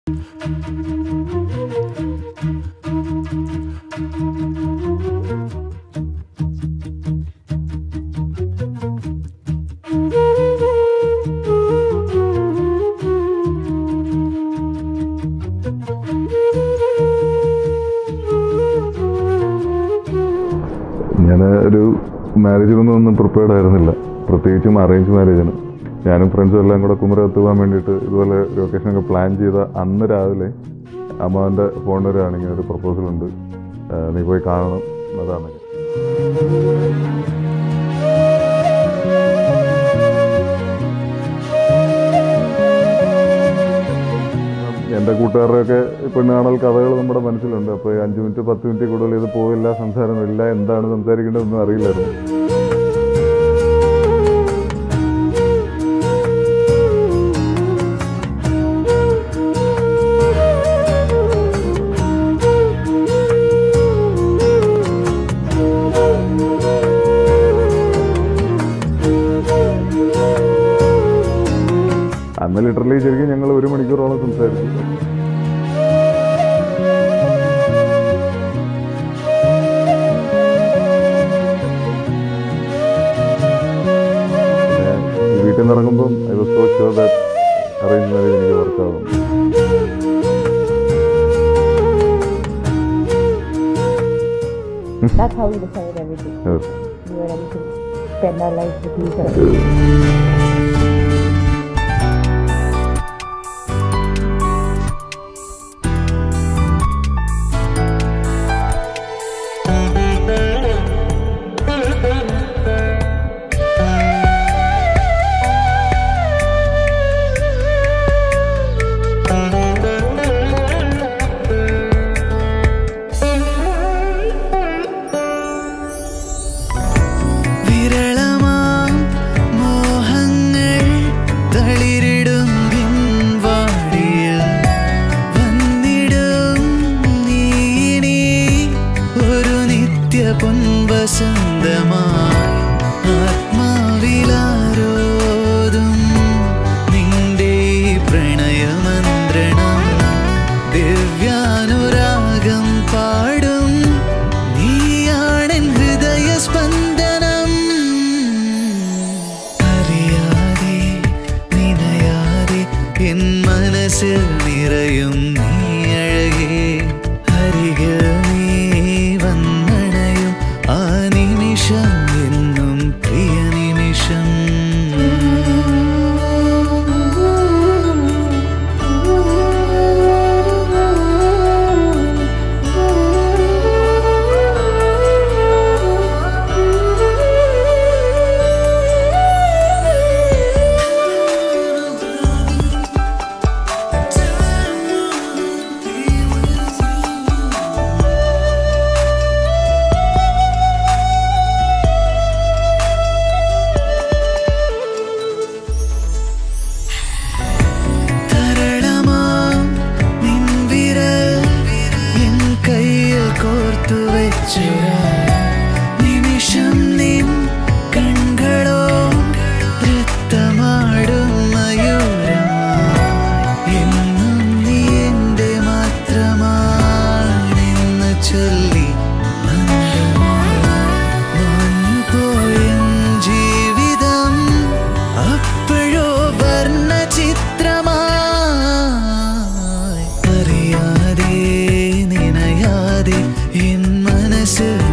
ഞാൻ ഒരു മാരേജിനൊന്നും ഒന്നും പ്രിപ്പയർഡ് ആയിരുന്നില്ല പ്രത്യേകിച്ചും അറേഞ്ച് മാരേജിന് ഞാനും ഫ്രണ്ട്സും എല്ലാം കൂടെ കുമരകത്ത് പോകാൻ വേണ്ടിയിട്ട് ഇതുപോലെ ഒരു ഒക്കേഷനൊക്കെ പ്ലാൻ ചെയ്ത അന്ന് രാവിലെ അമ്മാവൻ്റെ ഫോണിൽ വരികയാണ് ഇങ്ങനെ ഒരു പ്രപ്പോസൽ ഉണ്ട് ആ, നീ പോയി കാണണം അതാണ് എൻ്റെ കൂട്ടുകാരുടെയൊക്കെ പെണ്ണ് കാണൽ കഥകൾ നമ്മുടെ മനസ്സിലുണ്ട് അപ്പോൾ അഞ്ച് മിനിറ്റ് പത്ത് മിനിറ്റ് കൂടുതൽ ഇത് പോവില്ല സംസാരമില്ല എന്താണ് സംസാരിക്കേണ്ടതെന്നും അറിയില്ലായിരുന്നു അന്ന് ലിറ്ററലി ശരിക്കും ഞങ്ങൾ ഒരു മണിക്കൂറോളം സംസാരിച്ചു പിന്നെ വീട്ടിൽ നിന്ന് ഇറങ്ങുമ്പം I was so sure that arrange marriage എനിക്ക് വർക്കാവും That's how we decided everything. We were ready to spend our lives with each other. വിരളമാം മോഹങ്ങൾ തളിരിടും പിൻവാടിയിൽ വന്നിടും നീ ഒരു നിത്യ പൊൻവസന്തമായി ആത്മാവിലാരോതും നിന്റെ ഈ പ്രണയമന്ത്രണം ദിവ്യാനുരാഗം പാടും നീയാണെൻ ഹൃദയ സ്പന്ദനം അറിയാതെ നിനയാതെ എൻ മനസ്സിൽ നിറയും നീ അഴകേ അരികിൽ നീ വന്നണയും ആ നിമിഷം എന്നും പ്രിയ നിമിഷം തരളമാം നിൻ വിരൽ എൻ കയ്യിൽ കോർത്തു വെച്ചൊരാ നിമിഷം നിൻ കൺകളോ നൃത്തമാടും മയൂരമായി എന്നും നീ എൻ്റെ മാത്രമാണെന്ന് ചൊല്ലി മാഞ്ഞുപോയൻ ജീവിതം അപ്പോഴോ വർണ്ണ ചിത്രമായി അറിയാതെ നിനയാതെ എൻ മനസ്സിൽ